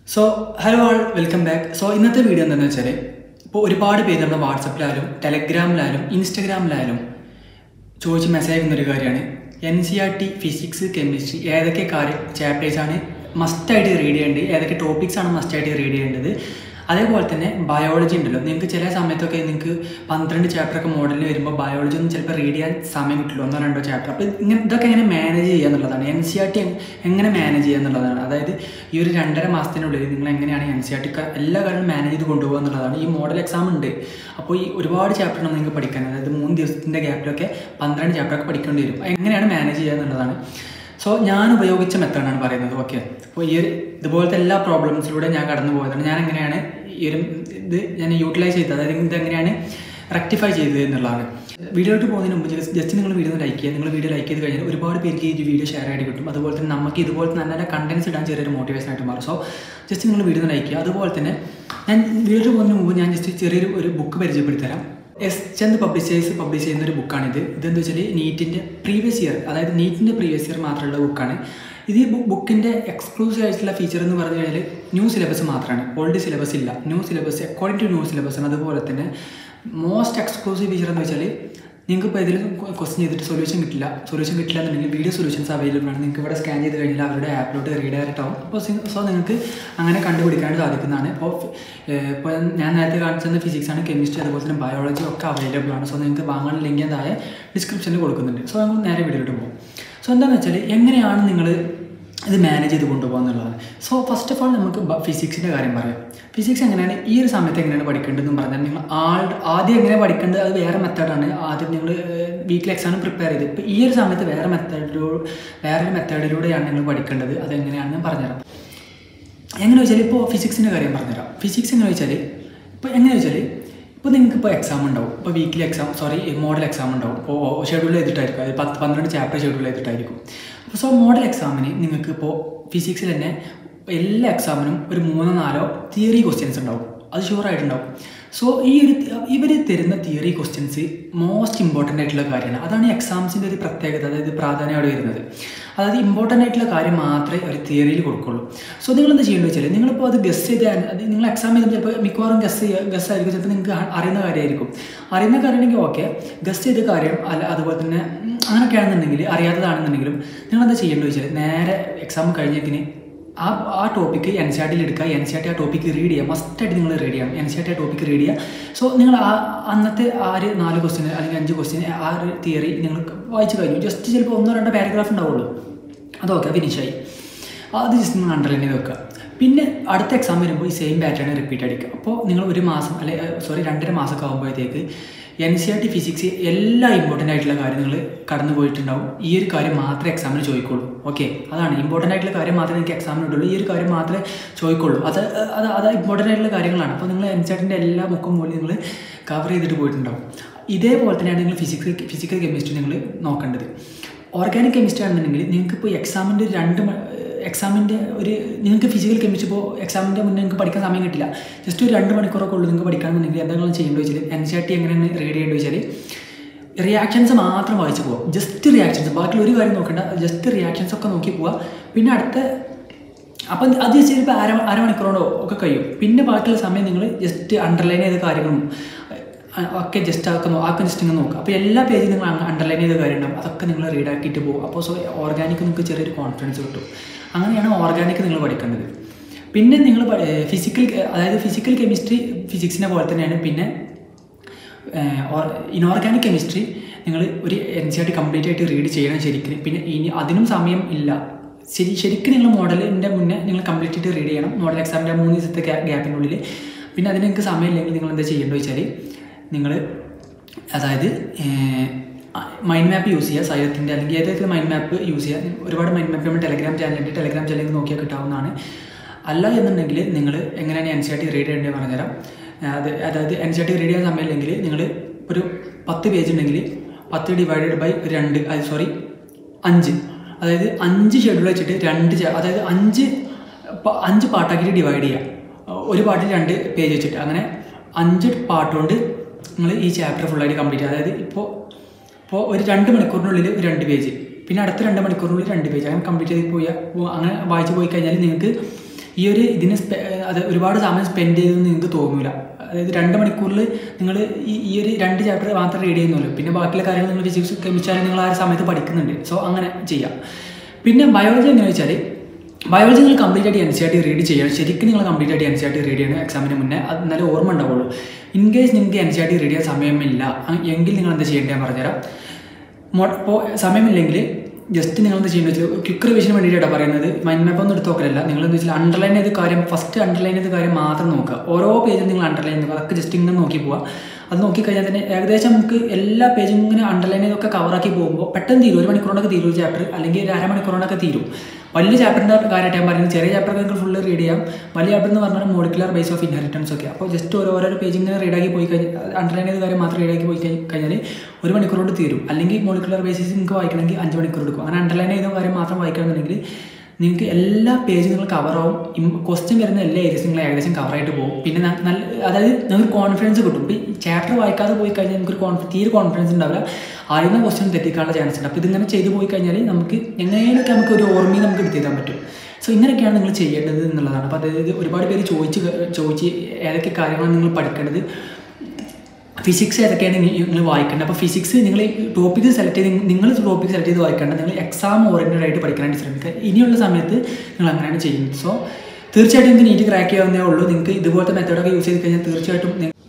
so hello all welcome back so ഇന്നത്തെ video എന്താണെന്ന് വെച്ചാൽ ഇപ്പോൾ ഒരുപാട് പേര് നമ്മുടെ വാട്സപ്പിലായാലും ടെലഗ്രാമിലായാലും ഇൻസ്റ്റഗ്രാമിലായാലും ചോദിച്ച് മെസ്സേജ് അയക്കുന്ന ഒരു കാര്യമാണ് N C R T physics chemistry ഏതൊക്കെ കാര്യം ചാപ്റ്റേഴ്സാണ് മസ്റ്റായിട്ട് റീഡ് ചെയ്യേണ്ടത് ഏതൊക്കെ ടോപ്പിക്സ് ആണ് മസ്റ്റായിട്ട് റീഡ് ചെയ്യേണ്ടത് അതേപോലെ തന്നെ ബയോളജി ഉണ്ടല്ലോ നിങ്ങൾക്ക് ചില സമയത്തൊക്കെ നിങ്ങൾക്ക് പന്ത്രണ്ട് ചാപ്റ്ററൊക്കെ മോഡലിൽ വരുമ്പോൾ ബയോളജി ഒന്നും ചിലപ്പോൾ റീഡ് ചെയ്യാൻ സമയം കിട്ടില്ല ഒന്നോ രണ്ടോ ചാപ്റ്റർ അപ്പോൾ ഇങ്ങനെ ഇതൊക്കെ എങ്ങനെ മാനേജ് ചെയ്യുക എന്നുള്ളതാണ് എൻ സി ആർ ടി എങ്ങനെ മാനേജ് ചെയ്യുക എന്നുള്ളതാണ് അതായത് ഈ ഒരു രണ്ടര മാസത്തിനുള്ളിൽ നിങ്ങൾ എങ്ങനെയാണ് എൻ സി ആർ ടി എല്ലാ കാര്യങ്ങളും മാനേജ് ചെയ്ത് കൊണ്ടുപോകുക എന്നുള്ളതാണ് ഈ മോഡൽ എക്സാം ഉണ്ട് അപ്പോൾ ഈ ഒരുപാട് ചാപ്റ്ററാണ് നിങ്ങൾക്ക് പഠിക്കാൻ അതായത് മൂന്ന് ദിവസത്തിൻ്റെ ഗ്യാപ്പിലൊക്കെ പന്ത്രണ്ട് ചാപ്റ്ററൊക്കെ പഠിക്കേണ്ടി വരും എങ്ങനെയാണ് മാനേജ് ചെയ്യുക എന്നുള്ളതാണ് സോ ഞാൻ ഉപയോഗിച്ച മെത്തേഡാണ് പറയുന്നത് ഓക്കെ അപ്പോൾ ഈ ഒരു ഇതുപോലത്തെ എല്ലാ പ്രോബ്ലംസിലൂടെ ഞാൻ കടന്നു പോയതാണ് ഞാൻ എങ്ങനെയാണ് ഈ ഒരു ഇത് ഞാൻ യൂട്ടിലൈസ് ചെയ്തത് അതായത് ഇത് എങ്ങനെയാണ് റെക്ടിഫൈ ചെയ്തത് എന്നുള്ളതാണ് വീഡിയോയിട്ട് പോകുന്നതിന് മുമ്പ് ജസ്റ്റ് നിങ്ങൾ വീഡിയോ ലൈക്ക് ചെയ്യുക നിങ്ങൾ വീഡിയോ ലൈക്ക് ചെയ്ത് കഴിഞ്ഞാൽ ഒരുപാട് പേർക്ക് ഈ വീഡിയോ ഷെയർ ആയിട്ട് കിട്ടും അതുപോലെ തന്നെ നമുക്ക് ഇതുപോലത്തെ നല്ല നല്ല കണ്ടൻസ് ഇടാൻ ചെറിയൊരു മോട്ടിവേഷൻ ആയിട്ട് മാറും സോ ജസ്റ്റ് നിങ്ങൾ വീഡിയോ ലൈക്ക് ചെയ്യുക അതുപോലെ തന്നെ ഞാൻ വീഡിയോയിട്ട് പോകുന്നതിന് മുമ്പ് ഞാൻ ജസ്റ്റ് ചെറിയൊരു ഒരു ബുക്ക് പരിചയപ്പെടുത്തി തരാം എസ് ചന്ദ് പബ്ലിഷേഴ്സ് പബ്ലിഷ് ചെയ്യുന്ന ഒരു ബുക്കാണിത് ഇതെന്താ വെച്ചാൽ നീറ്റിൻ്റെ പ്രീവിയസ് ഇയർ അതായത് നീറ്റിൻ്റെ പ്രീവിയസ് ഇയർ മാത്രമുള്ള ബുക്കാണ് ഇത് ഈ ബുക്കിൻ്റെ എക്സ്ക്ലൂസീവ് ആയിട്ടുള്ള ഫീച്ചർ എന്ന് പറഞ്ഞു കഴിഞ്ഞാൽ ന്യൂ സിലബസ് മാത്രമാണ് ഓൾഡ് സിലബസ് ഇല്ല new syllabus according to new syllabus ആണ് അതുപോലെ തന്നെ മോസ്റ്റ് എക്സ്ക്ലൂസീവ് ഫീച്ചർ എന്ന് വെച്ചാൽ നിങ്ങൾക്ക് ഇപ്പോൾ ഇതിൽ ക്വസ്റ്റ്യൻ ചെയ്തിട്ട് സൊല്യൂഷൻ കിട്ടില്ല സൊല്യൂഷൻ കിട്ടില്ല എന്നുണ്ടെങ്കിൽ വീഡിയോ സൊല്യൂഷൻസ് അവൈലബിൾ ആണ് നിങ്ങൾക്ക് ഇവിടെ സ്കാൻ ചെയ്ത് കഴിഞ്ഞാൽ അവരുടെ ആപ്പിലോട്ട് റീഡയറക്റ്റ് ആവും അപ്പോൾ സോ നിങ്ങൾക്ക് അങ്ങനെ കണ്ടുപിടിക്കാനായിട്ട് സാധിക്കുന്നതാണ് ഇപ്പോൾ ഇപ്പോൾ ഞാൻ നേരത്തെ കാണിച്ചത് ഫിസിക്സ് ആണ് കെമിസ്ട്രി അതുപോലെ തന്നെ ബയോളജി ഒക്കെ അവൈലബിൾ ആണ് സോ നിങ്ങൾക്ക് വാങ്ങാൻ ലിങ്ക് താഴെ ഡിസ്ക്രിപ്ഷനിൽ കൊടുക്കുന്നുണ്ട് സോ നമുക്ക് നേരെ വീഡിയോയിട്ട് പോകും സോ എന്താണെന്ന് വെച്ചാൽ എങ്ങനെയാണ് നിങ്ങൾ ഇത് മാനേജ് ചെയ്ത് കൊണ്ടുപോകുക എന്നുള്ളതാണ് സോ ഫസ്റ്റ് ഓഫ് ഓൾ നമുക്ക് ഫിസിക്സിൻ്റെ കാര്യം പറയാം ഫിസിക്സ് എങ്ങനെയാണ് ഈ ഒരു സമയത്ത് എങ്ങനെയാണ് പഠിക്കേണ്ടതെന്ന് പറഞ്ഞാൽ നിങ്ങൾ ആൾ ആദ്യം എങ്ങനെ പഠിക്കേണ്ടത് അത് വേറെ മെത്തേഡാണ് ആദ്യം നിങ്ങൾ വീക്കിലി എക്സാം പ്രിപ്പയർ ചെയ്ത് ഇപ്പോൾ ഈ ഒരു സമയത്ത് വേറെ മെത്തേഡിലൂടെ വേറൊരു മെത്തേഡിലൂടെയാണ് നിങ്ങൾ പഠിക്കേണ്ടത് അതെങ്ങനെയാണെന്ന് ഞാൻ പറഞ്ഞുതരാം എങ്ങനെ വെച്ചാൽ ഇപ്പോൾ ഫിസിക്സിൻ്റെ കാര്യം പറഞ്ഞുതരാം ഫിസിക്സ് എങ്ങനെ വെച്ചാൽ ഇപ്പോൾ എങ്ങനെ വെച്ചാൽ ഇപ്പോൾ നിങ്ങൾക്ക് ഇപ്പോൾ എക്സാം ഉണ്ടാവും ഇപ്പോൾ weekly exam sorry model exam ഉണ്ടാവും ഇപ്പോൾ ഷെഡ്യൂൾ ചെയ്തിട്ടായിരിക്കും അത് പത്ത് പന്ത്രണ്ട് ചാപ്റ്റർ ഷെഡ്യൂൾ ചെയ്തിട്ടായിരിക്കും അപ്പോൾ സോ മോഡൽ എക്സാമിന് നിങ്ങൾക്ക് ഇപ്പോൾ ഫിസിക്സിൽ തന്നെ എല്ലാ എക്സാമിനും ഒരു മൂന്നോ നാലോ തിയറി ക്വസ്റ്റ്യൻസ് ഉണ്ടാവും അത് ഷുവറായിട്ടുണ്ടാവും സോ ഈ ഒരു ഇവർ തരുന്ന തിയറി ക്വസ്റ്റ്യൻസ് മോസ്റ്റ് ഇമ്പോർട്ടൻ്റ് ആയിട്ടുള്ള കാര്യമാണ് അതാണ് എക്സാംസിൻ്റെ ഒരു പ്രത്യേകത അതായത് പ്രാധാന്യം അവിടെ വരുന്നത് അതായത് ഇമ്പോർട്ടൻ്റ് ആയിട്ടുള്ള കാര്യം മാത്രമേ ഒരു തിയറിയിൽ കൊടുക്കുള്ളൂ സോ നിങ്ങൾ എന്താ ചെയ്യേണ്ടത് വെച്ചാൽ നിങ്ങളിപ്പോൾ അത് ഗസ് ചെയ്ത് അത് നിങ്ങൾ എക്സാം ചെയ്ത് ചിലപ്പോൾ മിക്കവാറും ഗസ് ചെയ്യുക ഗസ് ആയിരിക്കും ചിലപ്പോൾ നിങ്ങൾക്ക് അറിയുന്ന കാര്യമായിരിക്കും അറിയുന്ന കാര്യമാണെങ്കിൽ ഓക്കെ ഗസ് ചെയ്ത കാര്യം അല്ല അതുപോലെ തന്നെ അങ്ങനെയൊക്കെയാണെന്നുണ്ടെങ്കിൽ അറിയാത്തതാണെന്നുണ്ടെങ്കിലും നിങ്ങൾ എന്താ ചെയ്യേണ്ടത് വെച്ചാൽ നേരെ എക്സാം കഴിഞ്ഞേക്കിന് ആ ആ ടോപ്പിക്ക് എൻ സി ആർ ടിയിൽ എടുക്കുക എൻ സി ആർ ടി ആ ടോപ്പിക്ക് റീഡ് ചെയ്യുക മസ്റ്റായിട്ട് നിങ്ങൾ റീഡ് ചെയ്യണം എൻ സി ആർ ടി ആ ടോപ്പിക്ക് റീഡ് ചെയ്യുക സോ നിങ്ങൾ ആ അന്നത്തെ ആ ഒരു നാല് ക്വസ്റ്റ്യൻ അല്ലെങ്കിൽ അഞ്ച് ക്വസ്റ്റ്യൻ ആ ഒരു തിയറി നിങ്ങൾ വായിച്ചു കഴിഞ്ഞു ജസ്റ്റ് ചിലപ്പോൾ ഒന്നോ രണ്ടോ പാരഗ്രാഫ് ഉണ്ടാവുള്ളൂ അതൊക്കെ ഫിനിഷായി അത് ജസ്റ്റ് നിങ്ങൾ അണ്ടർലൈൻ ചെയ്ത് വെക്കുക പിന്നെ അടുത്ത എക്സാം വരുമ്പോൾ ഈ സെയിം പാറ്റേൺ റിപ്പീറ്റ് അടിക്കുക അപ്പോൾ നിങ്ങൾ ഒരു മാസം അല്ലെ സോറി രണ്ടര മാസമൊക്കെ ആകുമ്പോഴത്തേക്ക് N C R T physics എല്ലാ ഇമ്പോർട്ടൻ്റ് ആയിട്ടുള്ള കാര്യങ്ങൾ കടന്നു പോയിട്ടുണ്ടാവും ഈ ഒരു കാര്യം മാത്രമേ എക്സാമിന് ചോദിക്കുള്ളൂ ഓക്കെ അതാണ് ഇമ്പോർട്ടൻ്റ് ആയിട്ടുള്ള കാര്യം മാത്രമേ എനിക്ക് എക്സാമിന് ഇടുള്ളൂ ഈ ഒരു കാര്യം മാത്രമേ ചോദിക്കുള്ളൂ അത് അത് അത് ഇമ്പോർട്ടൻ്റ് ആയിട്ടുള്ള കാര്യങ്ങളാണ് അപ്പോൾ നിങ്ങൾ എൻ സി ആർ ടിൻ്റെ എല്ലാ ബുക്കും പോലും നിങ്ങൾ കവർ ചെയ്തിട്ട് പോയിട്ടുണ്ടാവും ഇതേപോലെ തന്നെയാണ് നിങ്ങൾ ഫിസിക്സ് ഫിസിക്കൽ കെമിസ്ട്രി നിങ്ങൾ നോക്കേണ്ടത് ഓർഗാനിക് കെമിസ്ട്രി ആണെന്നുണ്ടെങ്കിൽ നിങ്ങൾക്ക് ഇപ്പോൾ എക്സാമിൻ്റെ രണ്ട് എക്സാമിൻ്റെ ഒരു നിങ്ങൾക്ക് ഫിസിക്കൽ കെമിസ്ട്രി ഇപ്പോൾ എക്സാമിൻ്റെ മുന്നേ നിങ്ങൾക്ക് പഠിക്കാൻ സമയം കിട്ടില്ല ജസ്റ്റ് ഒരു രണ്ട് മണിക്കൂറൊക്കെ ഉള്ളൂ നിങ്ങൾക്ക് പഠിക്കണമെന്നുണ്ടെങ്കിൽ എന്തെങ്കിലും ചെയ്യേണ്ടത് വെച്ചാൽ എൻ സി ആർ ടി എങ്ങനെയാണ് റീഡ് ചെയ്യേണ്ടത് വെച്ചാൽ റിയാക്ഷൻസ് മാത്രം വായിച്ച് പോവാം ജസ്റ്റ് റിയാക്ഷൻസ് ബാക്കിയുള്ള ഒരു കാര്യം നോക്കണ്ട ജസ്റ്റ് റിയാക്ഷൻസ് ഒക്കെ നോക്കി പോവുക പിന്നെ അടുത്ത അപ്പം അത് ചിലപ്പോൾ അര അരമണിക്കൂറോടോ ഒക്കെ കഴിയും പിന്നെ ബാക്കിയുള്ള സമയം നിങ്ങൾ ജസ്റ്റ് അണ്ടർലൈൻ ചെയ്ത കാര്യങ്ങളും ഒക്കെ ജസ്റ്റ് ആക്കുന്നു ആക്കാൻ ജസ്റ്റ് ഇങ്ങനെ നോക്കുക അപ്പോൾ എല്ലാ പേജും നിങ്ങൾ അണ്ടർലൈൻ ചെയ്ത കാര്യം ഉണ്ടാവും അതൊക്കെ നിങ്ങൾ റീഡ് ആക്കിയിട്ട് പോകും അപ്പോൾ സോ ഓർഗാനിക് നിങ്ങൾക്ക് ചെറിയൊരു കോൺഫിഡൻസ് കിട്ടും അങ്ങനെയാണ് ഓർഗാനിക് നിങ്ങൾ പഠിക്കേണ്ടത് പിന്നെ നിങ്ങൾ ഫിസിക്കൽ അതായത് ഫിസിക്കൽ കെമിസ്ട്രി ഫിസിക്സിനെ പോലെ തന്നെയാണ് പിന്നെ ഇനോർഗാനിക് കെമിസ്ട്രി നിങ്ങൾ ഒരു N C R T complete ആയിട്ട് റീഡ് ചെയ്യണം ശരിക്കും പിന്നെ ഇനി അതിനും സമയം ഇല്ല ശരി ശരിക്കും നിങ്ങൾ മോഡലിൻ്റെ മുന്നേ നിങ്ങൾ കംപ്ലീറ്റ് ആയിട്ട് റീഡ് ചെയ്യണം മോഡൽ എക്സാമിൻ്റെ മൂന്ന് ദിവസത്തെ ഗ്യാപ്പിനുള്ളിൽ പിന്നെ അതിന് നിങ്ങൾക്ക് സമയമില്ലെങ്കിൽ നിങ്ങൾ എന്താ ചെയ്യേണ്ടത് വെച്ചാൽ നിങ്ങൾ അതായത് മൈൻഡ് മാപ്പ് യൂസ് ചെയ്യുക സൈലത്തിൻ്റെ അല്ലെങ്കിൽ ഏതെങ്കിലും മൈൻഡ് മാപ്പ് യൂസ് ചെയ്യുക ഒരുപാട് മൈൻഡ് മാപ്പ് നമ്മൾ ടെലഗ്രാം ചാനലുണ്ട് ടെലഗ്രാം ചാനലിൽ നോക്കിയാൽ കിട്ടാവുന്നതാണ് അല്ല എന്നുണ്ടെങ്കിൽ നിങ്ങൾ എങ്ങനെയാണ് N C R T read ചെയ്യേണ്ടത് പറഞ്ഞുതരാം അത് അതായത് N C R T read ചെയ്യാൻ സമയമില്ലെങ്കിൽ നിങ്ങൾ ഒരു പത്ത് പേജ് ഉണ്ടെങ്കിൽ പത്ത് ഡിവൈഡഡ് ബൈ രണ്ട് അത് സോറി അഞ്ച് അതായത് അഞ്ച് ഷെഡ്യൂൾ വെച്ചിട്ട് രണ്ട് അതായത് അഞ്ച് അഞ്ച് പാട്ടാക്കിയിട്ട് ഡിവൈഡ് ചെയ്യുക ഒരു പാട്ടിൽ രണ്ട് പേജ് വെച്ചിട്ട് അങ്ങനെ അഞ്ച് പാട്ട് കൊണ്ട് നിങ്ങൾ ഈ ചാപ്റ്റർ ഫുള്ളായിട്ട് കംപ്ലീറ്റ് ചെയ്യുക അതായത് ഇപ്പോൾ ഇപ്പോൾ ഒരു രണ്ട് മണിക്കൂറിനുള്ളിൽ ഒരു രണ്ട് പേജ് പിന്നെ അടുത്ത രണ്ട് മണിക്കൂറിനുള്ളിൽ രണ്ട് പേജ് അങ്ങനെ കംപ്ലീറ്റ് ചെയ്ത് പോയാൽ അങ്ങനെ വായിച്ച് പോയി കഴിഞ്ഞാൽ നിങ്ങൾക്ക് ഈ ഒരു ഇതിന് സ്പെ- അത് ഒരുപാട് സമയം സ്പെൻഡ് ചെയ്തെന്ന് നിങ്ങൾക്ക് തോന്നില്ല അതായത് രണ്ട് മണിക്കൂറിൽ നിങ്ങൾ ഈ ഈ ഒരു രണ്ട് ചാപ്റ്റർ മാത്രം റീഡ് ചെയ്യുന്നുള്ളൂ പിന്നെ ബാക്കിയുള്ള കാര്യങ്ങൾ നിങ്ങൾ ഫിസിക്സ് കെമിസ്ട്രി നിങ്ങൾ ആ ഒരു സമയത്ത് പഠിക്കുന്നുണ്ട് സോ അങ്ങനെ ചെയ്യാം പിന്നെ ബയോളജി എങ്ങനെ വെച്ചാൽ ബയോളജി നിങ്ങൾ കംപ്ലീറ്റ് ആയിട്ട് N C R T read ചെയ്യണം ശരിക്കും നിങ്ങൾ കംപ്ലീറ്റ് ആയിട്ട് N C R T read ചെയ്യണം എക്സാമിന് മുന്നേ അത് എന്നാലേ ഓർമ്മ ഉണ്ടാവുള്ളൂ ഇൻ കേസ് നിങ്ങൾക്ക് N C R T read ചെയ്യാൻ സമയമില്ല അ- എങ്കിൽ നിങ്ങൾ എന്താ ചെയ്യേണ്ടത് ഞാൻ പറഞ്ഞുതരാം ഇപ്പോൾ സമയമില്ലെങ്കിൽ ജസ്റ്റ് നിങ്ങൾ എന്താ ചെയ്യുന്നത് വെച്ചാൽ ക്വിക്ക് റിവിഷന് വേണ്ടിയിട്ടാണ് പറയുന്നത് മൈൻഡ് മാപ്പ് ഒന്നും എടുത്ത് നോക്കലല്ല നിങ്ങൾ എന്താ വെച്ചാൽ അണ്ടർലൈൻ ചെയ്ത കാര്യം ഫസ്റ്റ് അണ്ടർലൈൻ ചെയ്ത കാര്യം മാത്രം നോക്കുക ഓരോ പേജും നിങ്ങൾ അണ്ടർലൈൻ ചെയ്യുക അതൊക്കെ ജസ്റ്റ് ഇങ്ങനെ നോക്കി പോവുക അത് നോക്കിക്കഴിഞ്ഞാൽ തന്നെ ഏകദേശം നമുക്ക് എല്ലാ പേജും ഇങ്ങനെ അണ്ടർലൈൻ ചെയ്തൊക്കെ കവറാക്കി പോകുമ്പോൾ പെട്ടെന്ന് തീരും ഒരു മണിക്കൂറോണ്ടൊക്കെ തീരും ചാപ്റ്റർ അല്ലെങ്കിൽ ഒരു അരമണിക്കൂറോണ്ടൊക്കെ തീരും വലിയ ചാപ്റ്ററിൻ്റെ കാര്യമായിട്ട് ഞാൻ പറയുന്നത് ചെറിയ ചാപ്റ്റർ നിങ്ങൾക്ക് ഫുള്ള് റീഡ് ചെയ്യാം വലിയ ചാപ്റ്റർ എന്ന് പറഞ്ഞാൽ മോളിക്കുലർ ബേസ് ഓഫ് ഇൻഹെറിറ്റൻസ് ഒക്കെ അപ്പോൾ ജസ്റ്റ് ഓരോ ഓരോ പേജ് ഇങ്ങനെ റീഡാക്കി പോയി കഴിഞ്ഞാൽ അണ്ടർലൈൻ ചെയ്ത കാര്യം മാത്രം റീഡാക്കി പോയി കഴി- കഴിഞ്ഞാൽ ഒരു മണിക്കൂർ കൊണ്ട് തീരും അല്ലെങ്കിൽ മോളിക്കുലർ ബേസിസ് നിങ്ങൾക്ക് വായിക്കണമെങ്കിൽ അഞ്ച് മണിക്കൂർ എടുക്കും അങ്ങനെ അണ്ടർലൈൻ ചെയ്ത കാര്യം മാത്രം വായിക്കണമെന്നുണ്ടെങ്കിൽ നിങ്ങൾക്ക് എല്ലാ പേജും നിങ്ങൾ കവറാവും ക്വസ്റ്റ്യൻ വരുന്ന എല്ലാ ഏരിയസും നിങ്ങൾ ഏകദേശം കവറായിട്ട് പോകും പിന്നെ ന- നല്ല അതായത് നിങ്ങൾക്ക് കോൺഫിഡൻസ് കിട്ടും ഇപ്പോൾ ഈ ചാപ്റ്റർ വായിക്കാതെ പോയി കഴിഞ്ഞാൽ നിങ്ങൾക്ക് ഒരു കോൺഫി തീരെ കോൺഫിഡൻസ് ഉണ്ടാവില്ല അറിയുന്ന ക്വസ്റ്റ്യൻ തെറ്റിക്കാനുള്ള ചാൻസ് ഉണ്ട് അപ്പോൾ ഇതിങ്ങനെ ചെയ്തു പോയി കഴിഞ്ഞാൽ നമുക്ക് എങ്ങനെയൊക്കെ നമുക്ക് ഒരു ഓർമ്മയും നമുക്ക് എടുത്തു തരാൻ പറ്റും സോ ഇങ്ങനെയൊക്കെയാണ് നിങ്ങൾ ചെയ്യേണ്ടത് എന്നുള്ളതാണ് അപ്പോൾ അതായത് ഒരുപാട് പേര് ചോദിച്ച് ക- ചോദിച്ച് ഏതൊക്കെ കാര്യങ്ങളാണ് നിങ്ങൾ പഠിക്കേണ്ടത് ഫിസിക്സ് ഏതൊക്കെയാണ് നിങ്ങൾ വായിക്കേണ്ടത് അപ്പോൾ ഫിസിക്സ് നിങ്ങൾ ടോപ്പിക് സെലക്ട് ചെയ്ത് നിങ്ങൾ ടോപ്പിക് സെലക്ട് ചെയ്ത് വായിക്കേണ്ടത് നിങ്ങൾ എക്സാം ഓറിയൻറ്റഡ് ആയിട്ട് പഠിക്കാനായിട്ട് ശ്രമിക്കുക ഇനിയുള്ള സമയത്ത് നിങ്ങൾ അങ്ങനെയാണ് ചെയ്യുന്നത് സോ തീർച്ചയായിട്ടും നിങ്ങൾക്ക് നീറ്റ് ക്രാക്ക് ചെയ്യാവുന്നേ ഉള്ളൂ നിങ്ങൾക്ക് ഇതുപോലത്തെ മെത്തേഡൊക്കെ യൂസ് ചെയ്ത് കഴിഞ്ഞാൽ തീർച്ചയായിട്ടും